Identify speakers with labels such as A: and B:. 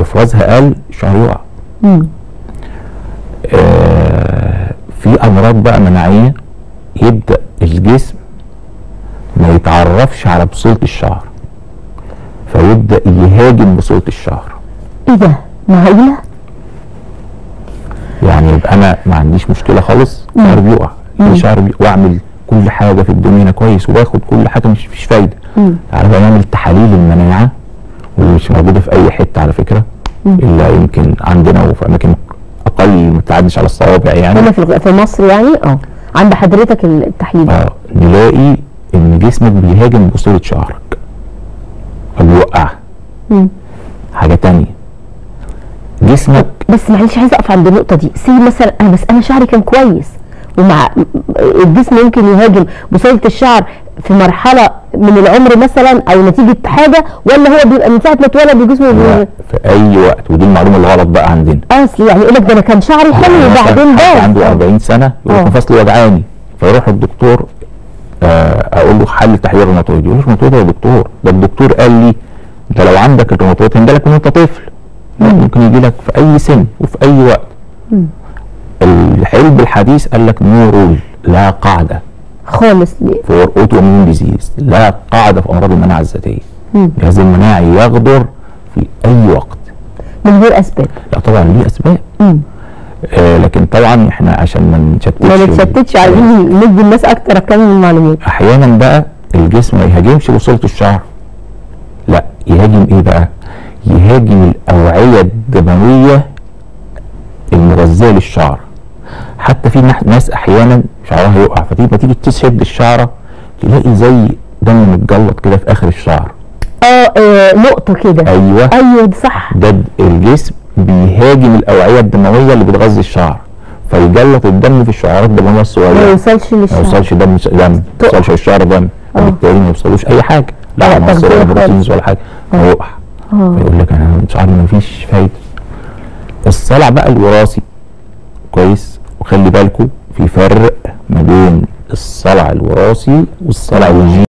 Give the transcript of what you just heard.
A: افرازها قل الشعر يقع
B: مم.
A: آه في امراض بقى مناعيه يبدا الجسم ما يتعرفش على بصيله الشعر فيبدا يهاجم بصيله الشعر
B: ايه ده معقوله
A: يعني يبقى انا ما عنديش مشكله خالص شعري بيقع
B: مم.
A: شعري بيقع واعمل كل حاجه في الدنيا هنا كويس وباخد كل حاجه مش فيش فايده
B: مم.
A: تعالى بقى نعمل تحاليل المناعه واللي مش موجوده في اي حته على فكره الا يمكن عندنا وفي اماكن اقل ما تعدش على الصوابع يعني
B: هنا في الغ- في مصر يعني اه عند حضرتك التحليل ده
A: اه نلاقي ان جسمك بيهاجم بصيله شعرك فبيوقعها
B: مم.
A: حاجه تانية جسمك
B: بس معلش عايزه اقف عند النقطه دي سي مثلا انا بس انا شعري كان كويس ومع الجسم ممكن يهاجم بصيله الشعر في مرحله من العمر مثلا او نتيجه حاجه ولا هو بيبقى من ساعه ما اتولد الجسم
A: لا،
B: بي-
A: في اي وقت ودي المعلومه الغلط بقى عندنا
B: اصل يعني يقول لك ده انا كان شعري حلو
A: يعني مثلاً
B: وبعدين
A: حد
B: باظ
A: عنده 40 سنه يقول
B: آه.
A: لك مفاصلي وجعاني فيروح الدكتور آه اقول له حل تحليل الروماتويد يقول لي الروماتويد يا دكتور ده الدكتور قال لي ده لو عندك الروماتويد هيجي من وانت طفل لا ممكن يجي لك في اي سن وفي اي وقت العلم الحديث قال لك نو رول لا قاعده
B: خالص ليه
A: فور اوتو اميون ديزيز لا قاعده في امراض المناعه الذاتيه
B: مم.
A: الجهاز المناعي يغدر في اي وقت
B: من غير اسباب
A: لا طبعا ليه اسباب
B: مم.
A: آه لكن طبعا احنا عشان ما نشتتش
B: ما نتشتتش عايزين ندي الناس اكتر كم من المعلومات
A: احيانا بقى الجسم ما يهاجمش بصيله الشعر لا يهاجم ايه بقى يهاجم الاوعيه الدمويه المغذيه للشعر حتى في نح- ناس احيانا شعرها يقع فتيجي تيجي تشد الشعره تلاقي زي دم متجلط كده في اخر الشعر
B: اه آه، نقطه كده
A: ايوه
B: ايوه دي صح
A: ده د- الجسم بيهاجم الاوعيه الدمويه اللي بتغذي الشعر فيجلط الدم في الشعرات الدمويه
B: ما
A: الصغيره
B: يوصلش
A: ما
B: للشعر
A: يوصلش دم دم ما
B: تقع.
A: يوصلش الشعر دم
B: آه.
A: وبالتالي ما يوصلوش اي حاجه
B: لا،
A: لا عناصر
B: تغذية
A: ولا
B: خالص.
A: بروتينز ولا حاجه فيقع
B: آه.
A: فيقول لك انا شعري ما فيش فايده الصلع بقى الوراثي كويس وخلي بالكم في فرق ما بين الصلع الوراثي والصلع الجيني